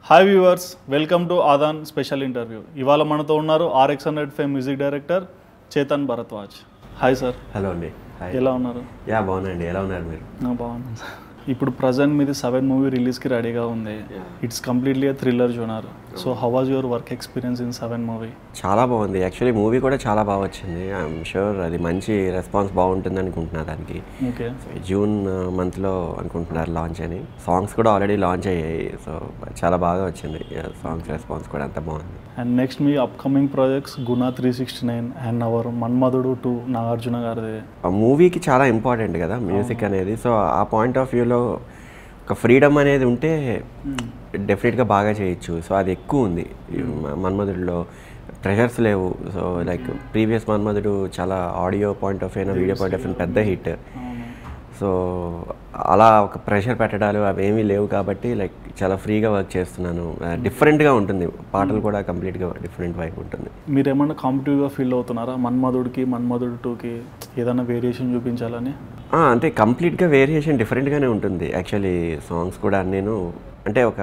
Hi viewers welcome to Aadhan special interview ఇవాళ మనతో ఉన్నారు RX hundred five music director Chetan Bharadwaj hi sir hello అండి hi ఎలా ఉన్నారు యా బాగున్నాండి ఎలా ఉన్నారు మీరు ఆ, బాగున్నాను సార్ ఇప్పుడు ప్రజెంట్ మీది సెవెన్ మూవీ రిలీజ్కి రెడీగా ఉంది it's completely thriller genre so how was your work experience in seven movie చాలా బాగుంది యాక్చువల్లీ మూవీ కూడా చాలా బాగా వచ్చింది ఐఎమ్ షూర్ అది మంచి రెస్పాన్స్ బాగుంటుంది అనుకుంటున్నా దానికి ఓకే జూన్ మంత్లో అనుకుంటున్నారు లాంచ్ అని సాంగ్స్ కూడా ఆల్రెడీ లాంచ్ అయ్యాయి సో చాలా బాగా వచ్చింది సాంగ్స్ రెస్పాన్స్ కూడా అంత బాగుంది అండ్ నెక్స్ట్ మీ upcoming projects Guna three sixty nine and our Manmadhudu two Nagarjuna గారిది ఆ మూవీకి చాలా ఇంపార్టెంట్ కదా మ్యూజిక్ అనేది సో ఆ పాయింట్ ఆఫ్ వ్యూలో ఒక ఫ్రీడమ్ అనేది ఉంటే డెఫినెట్గా బాగా చేయొచ్చు సో అది ఎక్కువ ఉంది ఈ మ- మన్మధుడిలో ప్రెషర్స్ లేవు సో లైక్ ప్రీవియస్ మన్మధుడు చాలా audio point of view video point of view పెద్ద హిట్ సో అలా ఒక ప్రెషర్ పెట్టడాలు అవేమీ లేవు కాబట్టి లైక్ చాలా ఫ్రీగా వర్క్ చేస్తున్నాను డిఫరెంట్గా ఉంటుంది పాటలు కూడా కంప్లీట్గా డిఫరెంట్ వైపు ఉంటుంది మీరు ఏమన్నా కాంపిటివ్గా ఫీల్ అవుతున్నారా మన్మధుడికి మన్మధుడు టూకి ఏదైనా వేరియేషన్ చూపించాలని ఆ, అంటే కంప్లీట్గా వేరియేషన్ డిఫరెంట్గానే ఉంటుంది యాక్చువల్లీ సాంగ్స్ కూడా నేను అంటే ఒక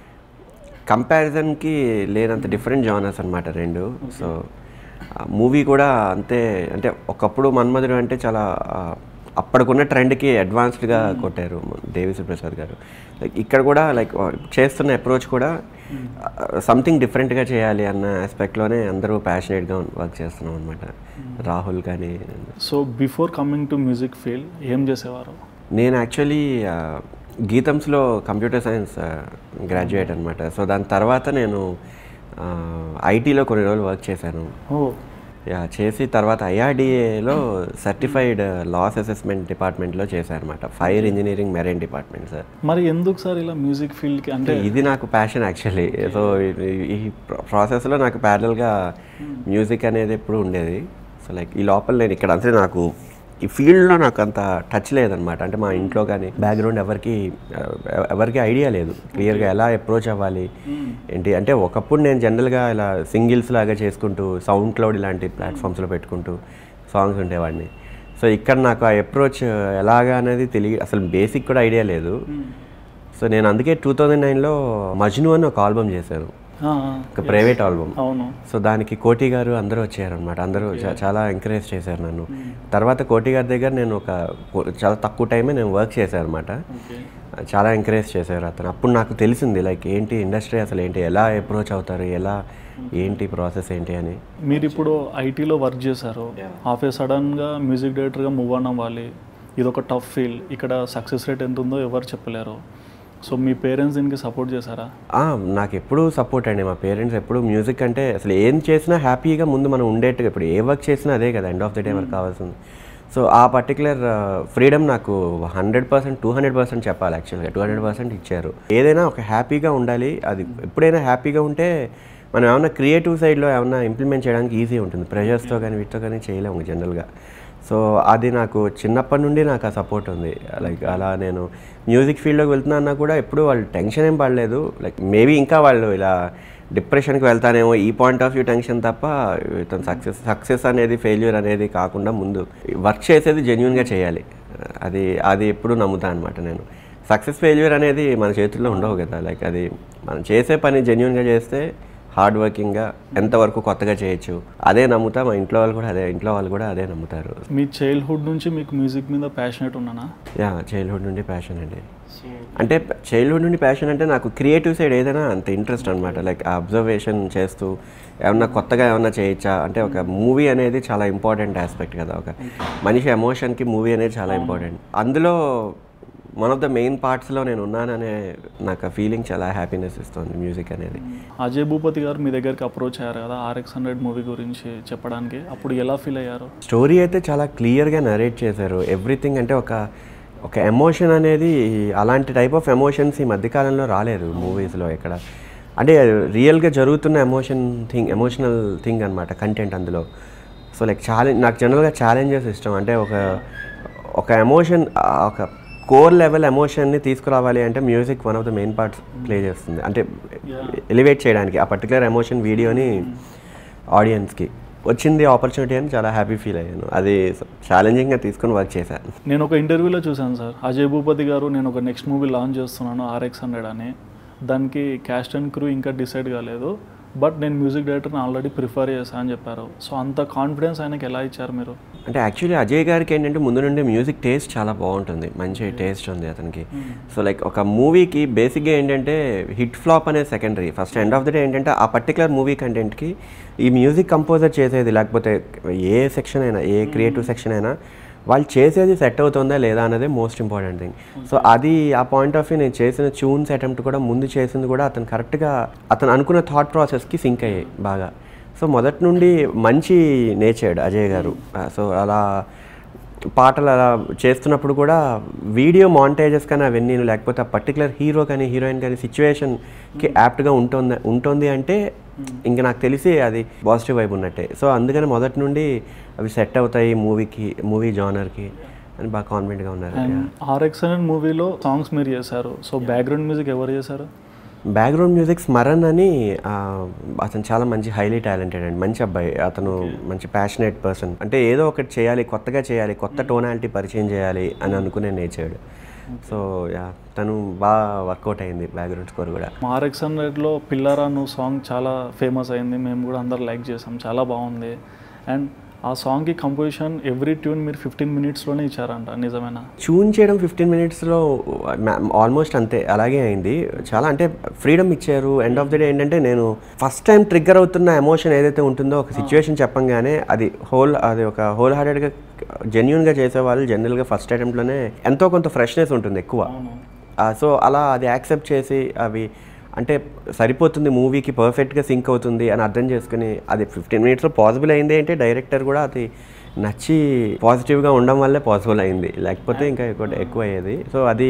కంపారిజన్కి లేనంత డిఫరెంట్ జానర్స్ అనమాట రెండు సో మూవీ కూడా అంతే అంటే ఒకప్పుడు మన్మధుడు అంటే చాలా ఆ, అప్పటికున్న ట్రెండ్కి అడ్వాన్స్డ్గా కొట్టారు దేవిశ్రీ ప్రసాద్ గారు లైక్ ఇక్కడ కూడా లైక్ చేస్తున్న అప్రోచ్ కూడా సంథింగ్ డిఫరెంట్గా చేయాలి అన్న ఆస్పెక్ట్లోనే అందరూ ప్యాషనేట్గా వర్క్ చేస్తున్నాం అనమాట రాహుల్ కానీ so before coming to music field ఏం చేసేవారు నేను యాక్చువల్లీ గీతంస్లో కంప్యూటర్ సైన్స్ గ్రాడ్యుయేట్ అనమాట సో దాని తర్వాత నేను ఐటీలో కొన్ని రోజులు వర్క్ చేశాను ఓ యా చేసి తర్వాత ఐఆర్డిఏలో సర్టిఫైడ్ లాస్ అసెస్మెంట్ డిపార్ట్మెంట్లో చేశాను అనమాట fire engineering marine department sir మరి ఎందుకు సార్ ఇలా మ్యూజిక్ ఫీల్డ్కి అంటే ఇది నాకు ప్యాషన్ యాక్చువల్లీ సో ఈ ప్రాసెస్లో నాకు ప్యారల్గా మ్యూజిక్ అనేది ఎప్పుడు ఉండేది సో లైక్ ఈ లోపల నేను ఇక్కడ అంటే నాకు ఈ ఫీల్డ్లో నాకు అంత టచ్ లేదనమాట అంటే మా ఇంట్లో కానీ బ్యాక్గ్రౌండ్ ఎవరికి ఎవరికి ఐడియా లేదు క్లియర్గా ఎలా అప్రోచ్ అవ్వాలి ఏంటి అంటే ఒకప్పుడు నేను జనరల్గా ఇలా సింగిల్స్ లాగా చేసుకుంటూ సౌండ్ క్లౌడ్ ఇలాంటి ప్లాట్ఫామ్స్లో పెట్టుకుంటూ సాంగ్స్ ఉండేవాడిని సో ఇక్కడ నాకు ఆ అప్రోచ్ ఎలాగా అనేది తెలియ అసలు బేసిక్ కూడా ఐడియా లేదు సో నేను అందుకే టూ థౌజండ్ నైన్లో మజ్ను అని ఒక ఆల్బమ్ చేశాను ఆ, ఒక ప్రైవేట్ ఆల్బమ్ అవును సో దానికి కోటి గారు అందరూ వచ్చారనమాట అందరూ చా- చాలా ఎంకరేజ్ చేశారు నన్ను తర్వాత కోటి గారి దగ్గర నేను ఒక కో- చాలా తక్కువ టైమే నేను వర్క్ చేశాను అనమాట ఓకే చాలా ఎంకరేజ్ చేశారు అతను అప్పుడు నాకు తెలిసింది లైక్ ఏంటి ఇండస్ట్రీ అసలు ఏంటి ఎలా అప్రోచ్ అవుతారు ఎలా ఏంటి ప్రాసెస్ ఏంటి అని మీరు ఇప్పుడు ఐటీలో వర్క్ చేశారు హాఫ్ ఏ సడన్గా మ్యూజిక్ డైరెక్టర్గా మూవ్ ఆన్ అవ్వాలి ఇది ఒక టఫ్ ఫీల్డ్ ఇక్కడ సక్సెస్ రేట్ ఎంత ఉందో ఎవరు చెప్పలేరు సో మీ పేరెంట్స్ దీనికి సపోర్ట్ చేశారా ఆ, నాకు ఎప్పుడూ సపోర్ట్ అండి మా పేరెంట్స్ ఎప్పుడు మ్యూజిక్ అంటే అసలు ఏం చేసినా హ్యాపీగా ముందు మనం ఉండేట్టుగా ఇప్పుడు ఏ వర్క్ చేసినా అదే కదా ఎండ్ ఆఫ్ ది డే మనకు కావాల్సింది సో ఆ పర్టికులర్ ఫ్రీడమ్ నాకు hundred percent two hundred percent చెప్పాలి యాక్చువల్గా టూ హండ్రెడ్ పర్సెంట్ ఇచ్చారు ఏదైనా ఒక హ్యాపీగా ఉండాలి అది ఎప్పుడైనా హ్యాపీగా ఉంటే మనం ఏమన్నా క్రియేటివ్ సైడ్లో ఏమన్నా ఇంప్లిమెంట్ చేయడానికి ఈజీ ఉంటుంది ప్రెషర్స్తో కానీ వీటితో కానీ చేయలేము జనరల్గా సో అది నాకు చిన్నప్పటి నుండి నాకు ఆ సపోర్ట్ ఉంది లైక్ అలా నేను మ్యూజిక్ ఫీల్డ్లోకి వెళ్తున్నా కూడా ఎప్పుడు వాళ్ళు టెన్షన్ ఏం పడలేదు లైక్ మేబీ ఇంకా వాళ్ళు ఇలా డిప్రెషన్కి వెళ్తానేమో ఈ పాయింట్ ఆఫ్ వ్యూ టెన్షన్ తప్ప ఇతను సక్సెస్ సక్సెస్ అనేది ఫెయిల్యూర్ అనేది కాకుండా ముందు వర్క్ చేసేది జెన్యున్గా చేయాలి అది అది ఎప్పుడు నమ్ముతా అనమాట నేను సక్సెస్ ఫెయిల్యూర్ అనేది మన చేతుల్లో ఉండవు కదా లైక్ అది మనం చేసే పని జెన్యున్గా చేస్తే హార్డ్ వర్కింగ్గా ఎంతవరకు కొత్తగా చేయొచ్చు అదే నమ్ముతా మా ఇంట్లో వాళ్ళు కూడా అదే ఇంట్లో వాళ్ళు కూడా అదే నమ్ముతారు మీ చైల్డ్హుడ్ నుంచి మీకు మ్యూజిక్ మీద ప్యాషనెట్ ఉన్నానా యా చైల్డ్హుడ్ నుండి ప్యాషన్ అండి అంటే చైల్డ్హుడ్ నుండి ప్యాషన్ అంటే నాకు క్రియేటివ్ సైడ్ ఏదైనా అంత ఇంట్రెస్ట్ అనమాట లైక్ అబ్జర్వేషన్ చేస్తూ ఏమన్నా కొత్తగా ఏమన్నా చేయొచ్చా అంటే ఒక మూవీ అనేది చాలా ఇంపార్టెంట్ ఆస్పెక్ట్ కదా ఒక మనిషి ఎమోషన్కి మూవీ అనేది చాలా ఇంపార్టెంట్ అందులో వన్ ఆఫ్ ద మెయిన్ పార్ట్స్లో నేను ఉన్నాననే నాకు ఆ ఫీలింగ్ చాలా హ్యాపీనెస్ ఇస్తుంది మ్యూజిక్ అనేది అజయ్ భూపతి గారు మీ దగ్గరికి అప్రోచ్ అయ్యారు కదా ఆర్ఎక్స్ హండ్రెడ్ మూవీ గురించి చెప్పడానికి అప్పుడు ఎలా ఫీల్ అయ్యారు స్టోరీ అయితే చాలా క్లియర్గా నరేట్ చేశారు ఎవ్రీథింగ్ అంటే ఒక ఒక ఎమోషన్ అనేది అలాంటి టైప్ ఆఫ్ ఎమోషన్స్ ఈ మధ్యకాలంలో రాలేదు మూవీస్లో ఎక్కడ అంటే రియల్గా జరుగుతున్న ఎమోషన్ థింగ్ ఎమోషనల్ థింగ్ అనమాట కంటెంట్ అందులో సో లైక్ ఛాలెంజ్ నాకు జనరల్గా ఛాలెంజెస్ ఇష్టం అంటే ఒక ఒక ఎమోషన్ ఒక కోర్ లెవెల్ ఎమోషన్ని తీసుకురావాలి అంటే music one of the main parts play చేస్తుంది అంటే ఎలివేట్ చేయడానికి ఆ పర్టికులర్ ఎమోషన్ వీడియోని ఆడియన్స్కి వచ్చింది ఆపర్చునిటీ అని చాలా హ్యాపీ ఫీల్ అయ్యాను అది ఛాలెంజింగ్గా తీసుకొని వర్క్ చేశాను నేను ఒక ఇంటర్వ్యూలో చూశాను సార్ అజయ్ భూపతి గారు నేను ఒక నెక్స్ట్ మూవీ లాంచ్ చేస్తున్నాను ఆర్ఎక్స్ హండ్రెడ్ అని దానికి క్యాస్ట్ అండ్ క్రూ ఇంకా డిసైడ్ కాలేదు బట్ నేను మ్యూజిక్ డైరెక్టర్ని ఆల్రెడీ ప్రిఫర్ చేశాను అని చెప్పారు సో అంత కాన్ఫిడెన్స్ ఆయనకి ఎలా ఇచ్చారు మీరు అంటే యాక్చువల్లీ అజయ్ గారికి ఏంటంటే ముందు నుండి మ్యూజిక్ టేస్ట్ చాలా బాగుంటుంది మంచి టేస్ట్ ఉంది అతనికి సో లైక్ ఒక మూవీకి బేసిక్గా ఏంటంటే హిట్ ఫ్లాప్ అనేది secondary first end of the day ఏంటంటే ఆ పర్టికులర్ మూవీ కంటెంట్కి ఈ మ్యూజిక్ కంపోజర్ చేసేది లేకపోతే ఏ సెక్షన్ అయినా ఏ క్రియేటివ్ సెక్షన్ అయినా వాళ్ళు చేసేది సెట్ అవుతుందా లేదా అన్నదే మోస్ట్ ఇంపార్టెంట్ థింగ్ సో అది ఆ పాయింట్ ఆఫ్ వ్యూ నేను చేసిన ట్యూన్స్ అటెంప్ట్ కూడా ముందు చేసింది కూడా అతను కరెక్ట్గా అతను అనుకున్న థాట్ ప్రాసెస్కి సింక్ అయ్యాయి బాగా సో మొదటి నుండి మంచి నేచర్డ్ అజయ్ గారు సో అలా పాటలు అలా చేస్తున్నప్పుడు కూడా వీడియో మాంటేజెస్ కానీ అవన్నీ లేకపోతే ఆ పర్టికులర్ హీరో కానీ హీరోయిన్ కానీ సిచ్యువేషన్కి యాప్ట్గా ఉంటుంది ఉంటుంది అంటే ఇంకా నాకు తెలిసి అది పాజిటివ్ వైబ్ ఉన్నట్టే సో అందుకని మొదటి నుండి అవి సెట్ అవుతాయి మూవీకి మూవీ జానర్కి అని బాగా కాన్ఫిడెంట్గా ఉన్నారు అండ్ ఆర్ఎక్స్ అనే మూవీలో సాంగ్స్ మీరు చేశారు సో బ్యాక్గ్రౌండ్ మ్యూజిక్ ఎవరు చేశారు బ్యాక్గ్రౌండ్ మ్యూజిక్ స్మరణ్ అని ఆ, అతను చాలా మంచి హైలీ టాలెంటెడ్ అండి మంచి అబ్బాయి అతను మంచి ప్యాషనేట్ పర్సన్ అంటే ఏదో ఒకటి చేయాలి కొత్తగా చేయాలి కొత్త టోనాలిటీ పరిచయం చేయాలి అని అనుకునే నేర్చాడు సో యా తను బాగా వర్కౌట్ అయింది బ్యాక్గ్రౌండ్ స్కోర్ కూడా ఆర్ఎక్స్ హండ్రెడ్లో పిల్లరా నువ్వు సాంగ్ చాలా ఫేమస్ అయింది మేము కూడా అందరు లైక్ చేసాం చాలా బాగుంది అండ్ ఆ సాంగ్కి కంపోజిషన్ ఎవ్రీ ట్యూన్ మీరు ఫిఫ్టీన్ మినిట్స్లోనే ఇచ్చారంట నిజమేనా ట్యూన్ చేయడం ఫిఫ్టీన్ మినిట్స్లో ఆల్మోస్ట్ అంతే అలాగే అయింది చాలా అంటే ఫ్రీడమ్ ఇచ్చారు ఎండ్ ఆఫ్ ది డే ఏంటంటే నేను ఫస్ట్ టైం ట్రిగ్గర్ అవుతున్న ఎమోషన్ ఏదైతే ఉంటుందో ఒక సిచ్యువేషన్ చెప్పంగానే అది హోల్ అది ఒక హోల్ హార్టెడ్గా జెన్యున్గా చేసేవాళ్ళు జనరల్గా ఫస్ట్ అటెంప్ట్లోనే ఎంతో కొంత ఫ్రెష్నెస్ ఉంటుంది ఎక్కువ సో అలా అది యాక్సెప్ట్ చేసి అవి అంటే సరిపోతుంది మూవీకి పర్ఫెక్ట్గా సింక్ అవుతుంది అని అర్థం చేసుకుని అది ఫిఫ్టీన్ మినిట్స్లో పాసిబుల్ అయింది అంటే డైరెక్టర్ కూడా అది నచ్చి పాజిటివ్గా ఉండడం వల్లే పాసిబుల్ అయింది లేకపోతే ఇంకా ఎక్కువ ఎక్కువ అయ్యేది సో అది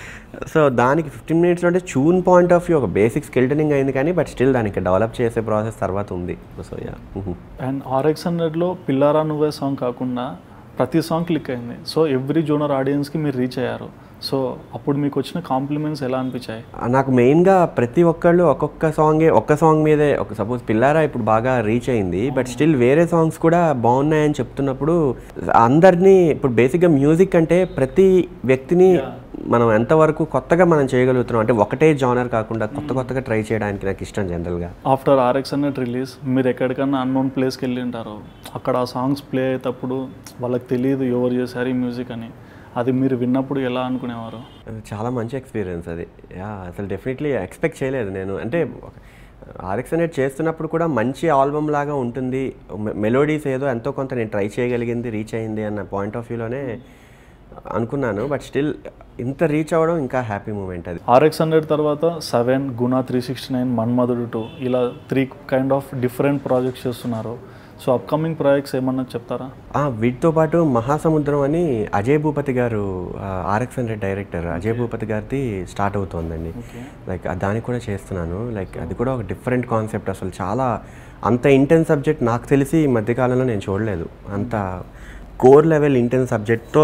సో దానికి ఫిఫ్టీన్ మినిట్స్లో అంటే చూన్ పాయింట్ ఆఫ్ వ్యూ ఒక బేసిక్ స్కిల్టనింగ్ అయింది కానీ బట్ స్టిల్ దానికి డెవలప్ చేసే ప్రాసెస్ తర్వాత ఉంది సో యా అండ్ ఆర్ఎక్స్ హండ్రెడ్లో పిల్లారా నువ్వే సాంగ్ కాకుండా ప్రతి సాంగ్ క్లిక్ అయింది సో ఎవ్రీ జోనర్ ఆడియన్స్కి మీరు రీచ్ అయ్యారు సో అప్పుడు మీకు వచ్చిన కాంప్లిమెంట్స్ ఎలా అనిపించాయి నాకు మెయిన్గా ప్రతి ఒక్కళ్ళు ఒక్కొక్క సాంగే ఒక్క సాంగ్ మీదే ఒక సపోజ్ పిల్లారా ఇప్పుడు బాగా రీచ్ అయింది బట్ స్టిల్ వేరే సాంగ్స్ కూడా బాగున్నాయని చెప్తున్నప్పుడు అందరినీ ఇప్పుడు బేసిక్గా మ్యూజిక్ అంటే ప్రతి వ్యక్తిని మనం ఎంతవరకు కొత్తగా మనం చేయగలుగుతున్నాం అంటే ఒకటే జానర్ కాకుండా కొత్త కొత్తగా ట్రై చేయడానికి నాకు ఇష్టం జనరల్గా ఆఫ్టర్ ఆర్ఎక్స్ హండ్రెడ్ రిలీజ్ మీరు ఎక్కడికన్నా అన్నోన్ ప్లేస్కి వెళ్ళి ఉంటారు అక్కడ ఆ సాంగ్స్ ప్లే అయ్యేటప్పుడు వాళ్ళకి తెలియదు ఎవరు చేశారు ఈ మ్యూజిక్ అని అది మీరు విన్నప్పుడు ఎలా అనుకునేవారు చాలా మంచి ఎక్స్పీరియన్స్ అది యా అసలు డెఫినెట్లీ ఎక్స్పెక్ట్ చేయలేదు నేను అంటే ఆర్ఎక్స్ అనేది చేస్తున్నప్పుడు కూడా మంచి ఆల్బమ్ లాగా ఉంటుంది మెలోడీస్ ఏదో ఎంతో కొంత నేను ట్రై చేయగలిగింది రీచ్ అయింది అన్న పాయింట్ ఆఫ్ వ్యూలోనే అనుకున్నాను బట్ స్టిల్ ఇంత రీచ్ అవ్వడం ఇంకా హ్యాపీ మూమెంట్ అది ఆర్ఎక్స్ హండ్రెడ్ తర్వాత seven Guna three sixty nine Manmadhudu two ఇలా three kind of different projects చేస్తున్నారు సో అప్కమింగ్ ప్రాజెక్ట్స్ ఏమన్నా చెప్తారా ఆ, వీటితో పాటు మహాసముద్రం అని అజయ్ భూపతి గారు RX hundred director Ajay Bhupathi గారిది స్టార్ట్ అవుతోందండి లైక్ దానికి కూడా చేస్తున్నాను లైక్ అది కూడా ఒక డిఫరెంట్ కాన్సెప్ట్ అసలు చాలా అంత ఇంటెన్స్ సబ్జెక్ట్ నాకు తెలిసి ఈ మధ్యకాలంలో నేను చూడలేదు అంత కోర్ లెవెల్ ఇంటెన్స్ సబ్జెక్ట్తో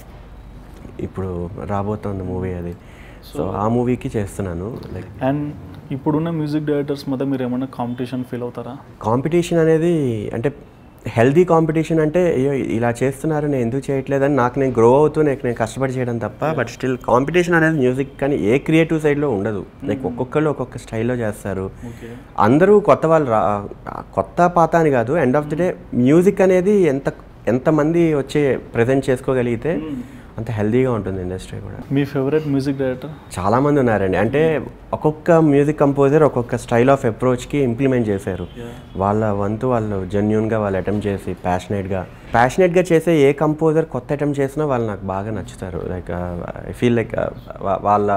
ఇప్పుడు రాబోతోంది మూవీ అది సో ఆ మూవీకి చేస్తున్నాను లైక్ అండ్ ఇప్పుడున్న మ్యూజిక్ డైరెక్టర్స్ మధ్య మీరు ఏమైనా కాంపిటీషన్ ఫీల్ అవుతారా కాంపిటీషన్ అనేది అంటే హెల్దీ కాంపిటీషన్ అంటే అయ్యో ఇలా చేస్తున్నారు నేను ఎందుకు చేయట్లేదని నాకు నేను గ్రో అవుతూ నాకు నేను కష్టపడి చేయడం తప్ప బట్ స్టిల్ కాంపిటీషన్ అనేది మ్యూజిక్ కానీ ఏ క్రియేటివ్ సైడ్లో ఉండదు లైక్ ఒక్కొక్కళ్ళు ఒక్కొక్క స్టైల్లో చేస్తారు ఓకే అందరూ కొత్త వాళ్ళు రా కొత్త పాత అని కాదు end of the day music అనేది ఎంత ఎంతమంది వచ్చి ప్రజెంట్ చేసుకోగలిగితే అంత హెల్దీగా ఉంటుంది ఇండస్ట్రీ కూడా మీ ఫేవరెట్ మ్యూజిక్ డైరెక్టర్ చాలామంది ఉన్నారండి అంటే ఒక్కొక్క మ్యూజిక్ కంపోజర్ ఒక్కొక్క స్టైల్ ఆఫ్ అప్రోచ్కి ఇంప్లిమెంట్ చేశారు వాళ్ళ వంతు వాళ్ళు జెన్యున్గా వాళ్ళు అటెంప్ట్ చేసి ప్యాషనేట్గా ప్యాషనేట్గా చేసే ఏ కంపోజర్ కొత్త అటెంప్ట్ చేసినా వాళ్ళు నాకు బాగా నచ్చుతారు లైక్ ఐ ఫీల్ లైక్ వాళ్ళ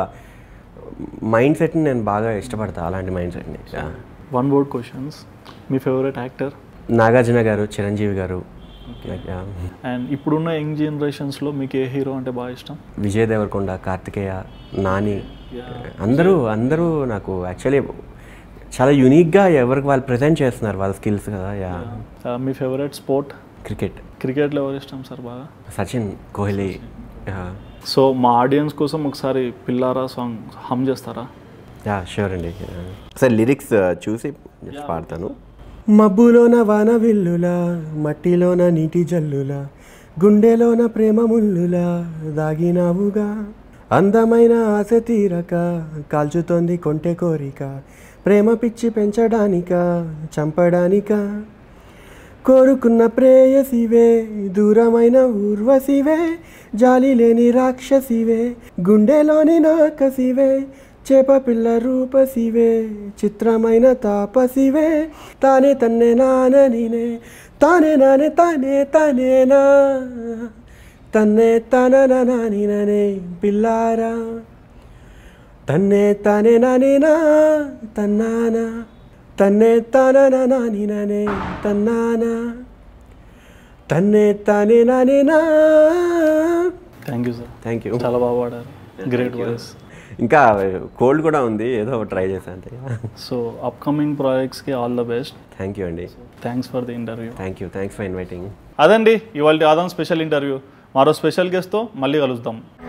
మైండ్ సెట్ని నేను బాగా ఇష్టపడతా అలాంటి మైండ్ సెట్ని వన్ వర్డ్ క్వశ్చన్స్ మీ favourite actor Nagarjuna garu Chiranjeevi garu like, yeah. And ఇప్పుడున్న యంగ్ జనరేషన్స్లో మీకు ఏ హీరో అంటే బాగా ఇష్టం విజయ్ దేవరకొండ కార్తికేయ నాని అందరూ అందరూ నాకు యాక్చువల్లీ చాలా యూనిక్గా ఎవరికి వాళ్ళు ప్రజెంట్ చేస్తున్నారు వాళ్ళ స్కిల్స్ కదా యా ఆ, మీ ఫేవరెట్ స్పోర్ట్ క్రికెట్ క్రికెట్లో ఎవరు ఇష్టం సార్ బాగా సచిన్ కోహ్లీ యా సో మా ఆడియన్స్ కోసం ఒకసారి పిల్లారా సాంగ్ హమ్ చేస్తారా యా షూర్ అండి సార్ లిరిక్స్ చూసి just పాడతాను మబ్బులోన వాన విల్లులా మట్టిలోన నీటి జల్లులా గుండెలోన ప్రేమ ముల్లులా దాగినావుగా అందమైన ఆశ తీరక కాల్చుతోంది కొంటె కోరిక ప్రేమ పిచ్చి పెంచడానిక చంపడానిక కోరుకున్న ప్రేయసివే దూరమైన ఊర్వశివే జాలి లేని రాక్షసివే గుండెలోని నాకసివే చేప పిల్ల రూపసివే చిత్రమైన తాపసివే తానే తన్నే నాననినే తానే నానే తానే తానేనా తన్నే తనననిననే పిల్లారా తన్నే తానే నానేనా తన్నానా తన్నే తనననిననే తన్నానా తన్నే తానే నానేనా thank you sir thank you చాలా బాగా పాడారు గ్రేట్ వాయిస్ ఇంకా కోల్డ్ కూడా ఉంది ఏదో ట్రై చేశాను అంతే సో అప్కమింగ్ ప్రాజెక్ట్స్కి all the best thank you అండి thanks for the interview thank you thanks for inviting అదండి ఇవాళ ఆదాం స్పెషల్ ఇంటర్వ్యూ మరో స్పెషల్ గెస్ట్తో మళ్ళీ కలుద్దాం